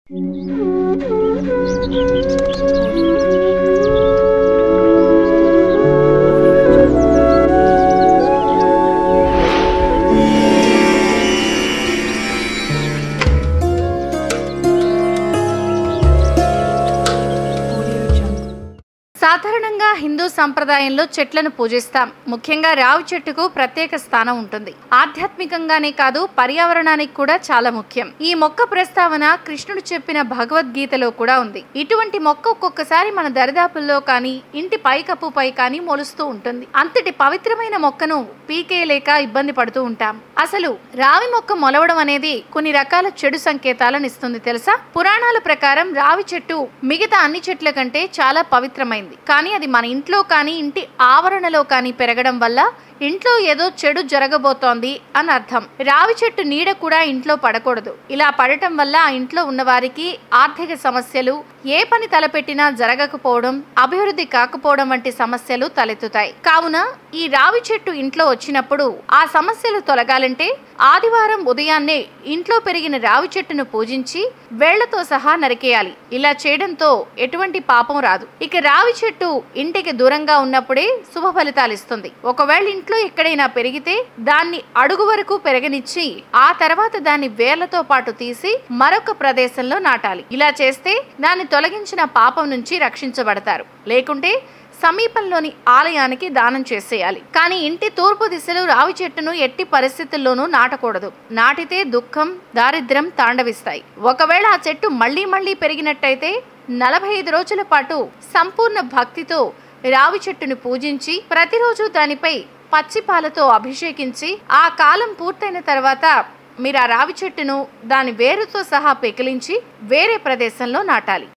సాధారణంగా హిందూ సంప్రదాయంలో చెట్లను పూజిస్తాం ముఖ్యంగా రావి చెట్టుకు ప్రత్యేక స్థానం ఉంటుంది ఆధ్యాత్మికంగానే కాదు పర్యావరణానికి కూడా చాలా ముఖ్యం ఈ మొక్క ప్రస్తావన కృష్ణుడు చెప్పిన భగవద్గీతలో కూడా ఉంది ఇటువంటి మొక్క ఒక్కొక్కసారి మన దరిదాపుల్లో కానీ ఇంటి పైకప్పుపై కానీ మొలుస్తూ ఉంటుంది అంతటి పవిత్రమైన మొక్కను పీకేయలేక ఇబ్బంది పడుతూ ఉంటాం అసలు రావి మొక్క మొలవడం అనేది కొన్ని రకాల చెడు సంకేతాలను ఇస్తుంది తెలుసా పురాణాల ప్రకారం రావి చెట్టు మిగతా అన్ని చెట్ల కంటే చాలా పవిత్రమైంది కానీ అది మన ఇంట్లో కానీ ఇంటి ఆవరణలో కానీ పెరగడం వల్ల ఇంట్లో ఏదో చెడు జరగబోతోంది అని అర్థం రావి చెట్టు నీడ కూడా ఇంట్లో పడకూడదు ఇలా పడటం వల్ల ఆ ఇంట్లో ఉన్న వారికి ఆర్థిక సమస్యలు ఏ పని తలపెట్టినా జరగకపోవడం అభివృద్ధి కాకపోవడం వంటి సమస్యలు తలెత్తుతాయి కావున ఈ రావి చెట్టు ఇంట్లో వచ్చినప్పుడు ఆ సమస్యలు తొలగాలంటే ఆదివారం ఉదయాన్నే ఇంట్లో పెరిగిన రావి చెట్టును పూజించి వేళ్లతో సహా నరికేయాలి ఇలా చేయడంతో ఎటువంటి పాపం రాదు ఇక రావి చెట్టు ఇంటికి దూరంగా ఉన్నప్పుడే శుభ ఫలితాలు ఇస్తుంది ఒకవేళ ఇంట్లో ఎక్కడైనా పెరిగితే దాన్ని అడుగు వరకు పెరగనిచ్చి ఆ తర్వాత దాన్ని వేర్లతో పాటు తీసి మరొక ప్రదేశంలో నాటాలి ఇలా చేస్తే దాన్ని తొలగించిన పాపం నుంచి రక్షించబడతారు లేకుంటే సమీపంలోని ఆలయానికి దానం చేసేయాలి కానీ ఇంటి తూర్పు దిశలో రావి చెట్టును ఎట్టి పరిస్థితుల్లోనూ నాటకూడదు నాటితే దుఃఖం దారిద్ర్యం తాండవిస్తాయి ఒకవేళ ఆ చెట్టు మళ్ళీ మళ్ళీ పెరిగినట్టయితే నలభై ఐదు రోజుల పాటు సంపూర్ణ భక్తితో రావి చెట్టును పూజించి ప్రతిరోజు దానిపై పచ్చి పాలతో అభిషేకించి ఆ కాలం పూర్తయిన తర్వాత మీరు ఆ రావి చెట్టును దాని వేరుతో సహా పెకిలించి వేరే ప్రదేశంలో నాటాలి